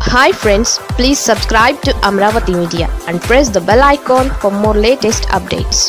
hi friends please subscribe to Amaravati media and press the bell icon for more latest updates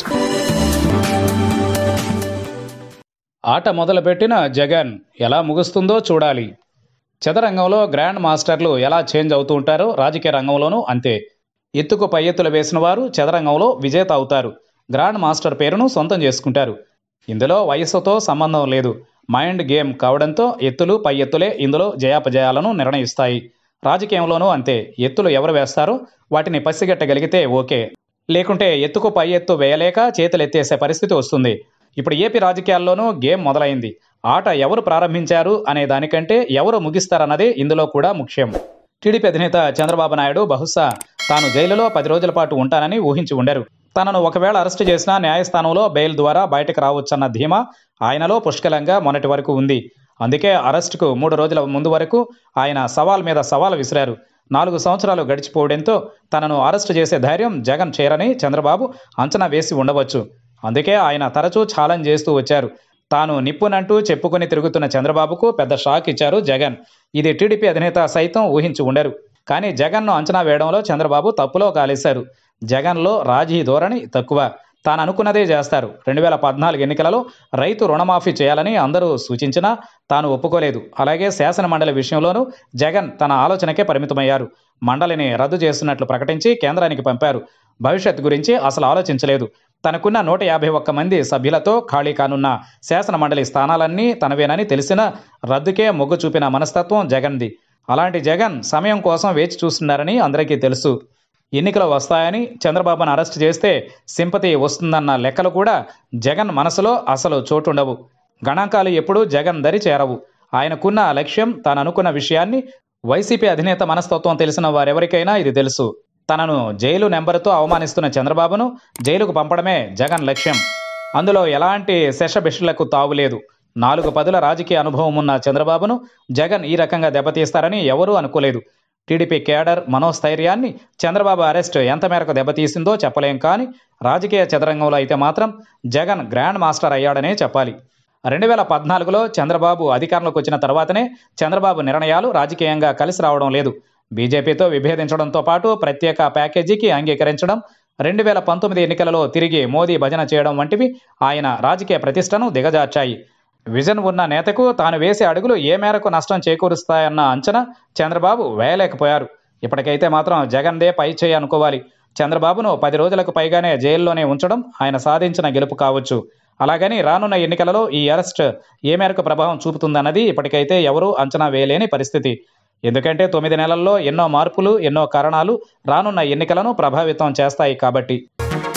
ఆట మొదలుపెట్టిన జగన్ ఎలా ముగుస్తుందో చూడాలి చదరంగంలో grand మాస్టర్లు ఎలా చేంజ్ అవుతూ ఉంటారో రాజకీయ రంగంలోనూ అంతే ఎత్తుకు పై ఎత్తులు వేసిన వారు చదరంగంలో విజేత అవుతారు గ్రాండ్ మాస్టర్ పేరును సొంతం చేసుకుంటారు ఇందులో వయస్సుతో సంబంధం లేదు మైండ్ గేమ్ కావడంతో ఎత్తులు పై ఎత్తులే ఇందులో జయాపజయాలను నిర్ణయిస్తాయి రాజకీయంలోనూ అంతే ఎత్తులు ఎవరు వేస్తారో వాటిని పసిగట్టగలిగితే ఓకే లేకుంటే ఎత్తుకు పై ఎత్తు వేయలేక చేతులు ఎత్తేసే పరిస్థితి వస్తుంది ఇప్పుడు ఏపీ రాజకీయాల్లోనూ గేమ్ మొదలైంది ఆట ఎవరు ప్రారంభించారు అనే దానికంటే ఎవరు ముగిస్తారన్నదే ఇందులో కూడా ముఖ్యం టీడీపీ అధినేత చంద్రబాబు నాయుడు బహుశా తాను జైలులో పది రోజుల పాటు ఉంటానని ఊహించి ఉండరు తనను ఒకవేళ అరెస్టు చేసినా న్యాయస్థానంలో బెయిల్ ద్వారా బయటకు రావచ్చన్న ధీమా ఆయనలో పుష్కలంగా మొన్నటి వరకు ఉంది అందుకే అరెస్టుకు మూడు రోజుల ముందు వరకు ఆయన సవాల్ మీద సవాల్ విసిరారు నాలుగు సంవత్సరాలు గడిచిపోవడంతో తనను అరెస్టు చేసే ధైర్యం జగన్ చేరని చంద్రబాబు అంచనా వేసి ఉండవచ్చు అందుకే ఆయన తరచూ ఛాలెంజ్ చేస్తూ వచ్చారు తాను నిప్పునంటూ చెప్పుకుని తిరుగుతున్న చంద్రబాబుకు పెద్ద షాక్ ఇచ్చారు జగన్ ఇది టీడీపీ అధినేత సైతం ఊహించి ఉండరు కానీ జగన్ను అంచనా వేయడంలో చంద్రబాబు తప్పులో కాలేశారు జగన్లో రాజీ ధోరణి తక్కువ తాను అనుకున్నదే చేస్తారు రెండు వేల పద్నాలుగు ఎన్నికలలో రైతు రుణమాఫీ చేయాలని అందరూ సూచించినా తాను ఒప్పుకోలేదు అలాగే శాసన మండలి విషయంలోనూ జగన్ తన ఆలోచనకే పరిమితమయ్యారు మండలిని రద్దు చేస్తున్నట్లు ప్రకటించి కేంద్రానికి పంపారు భవిష్యత్ గురించి అసలు ఆలోచించలేదు తనకున్న నూట యాభై ఒక్క మంది సభ్యులతో ఖాళీ కానున్న శాసన మండలి స్థానాలన్నీ తనవేనని తెలిసిన రద్దుకే మొగ్గు చూపిన మనస్తత్వం జగన్ది అలాంటి జగన్ సమయం కోసం వేచి చూస్తున్నారని అందరికీ తెలుసు ఎన్నికలు వస్తాయని చంద్రబాబును అరెస్ట్ చేస్తే సింపతి వస్తుందన్న లెక్కలు కూడా జగన్ మనసులో అసలు చోటుండవు గణాంకాలు ఎప్పుడూ జగన్ దరి చేరవు ఆయనకున్న లక్ష్యం తాను అనుకున్న విషయాన్ని వైసీపీ అధినేత మనస్తత్వం తెలిసిన వారెవరికైనా ఇది తెలుసు తనను జైలు నెంబరుతో అవమానిస్తున్న చంద్రబాబును జైలుకు పంపడమే జగన్ లక్ష్యం అందులో ఎలాంటి శశబిషలకు తావులేదు నాలుగు పదుల రాజకీయ అనుభవం ఉన్న చంద్రబాబును జగన్ ఈ రకంగా దెబ్బతీస్తారని ఎవరూ అనుకోలేదు టీడీపీ కేడర్ మనోస్థైర్యాన్ని చంద్రబాబు అరెస్ట్ ఎంత మేరకు దెబ్బతీసిందో చెప్పలేం కానీ రాజకీయ చదరంగంలో అయితే మాత్రం జగన్ గ్రాండ్ మాస్టర్ అయ్యాడనే చెప్పాలి రెండు వేల పద్నాలుగులో చంద్రబాబు అధికారంలోకి వచ్చిన తర్వాతనే చంద్రబాబు నిర్ణయాలు రాజకీయంగా కలిసి రావడం లేదు బీజేపీతో విభేదించడంతో పాటు ప్రత్యేక ప్యాకేజీకి అంగీకరించడం రెండు వేల పంతొమ్మిది ఎన్నికలలో తిరిగి మోదీ భజన చేయడం వంటివి ఆయన రాజకీయ ప్రతిష్టను దిగజార్చాయి విజన్ ఉన్న నేతకు తాను వేసే అడుగులు ఏ మేరకు నష్టం చేకూరుస్తాయన్న అంచనా చంద్రబాబు వేయలేకపోయారు ఇప్పటికైతే మాత్రం జగన్దే పై చేయి అనుకోవాలి చంద్రబాబును పది రోజులకు పైగానే జైల్లోనే ఉంచడం ఆయన సాధించిన గెలుపు కావచ్చు అలాగని రానున్న ఎన్నికలలో ఈ అరెస్ట్ ఏ మేరకు ప్రభావం చూపుతుందన్నది ఇప్పటికైతే ఎవరూ అంచనా వేయలేని పరిస్థితి ఎందుకంటే తొమ్మిది నెలల్లో ఎన్నో మార్పులు ఎన్నో కారణాలు రానున్న ఎన్నికలను ప్రభావితం చేస్తాయి కాబట్టి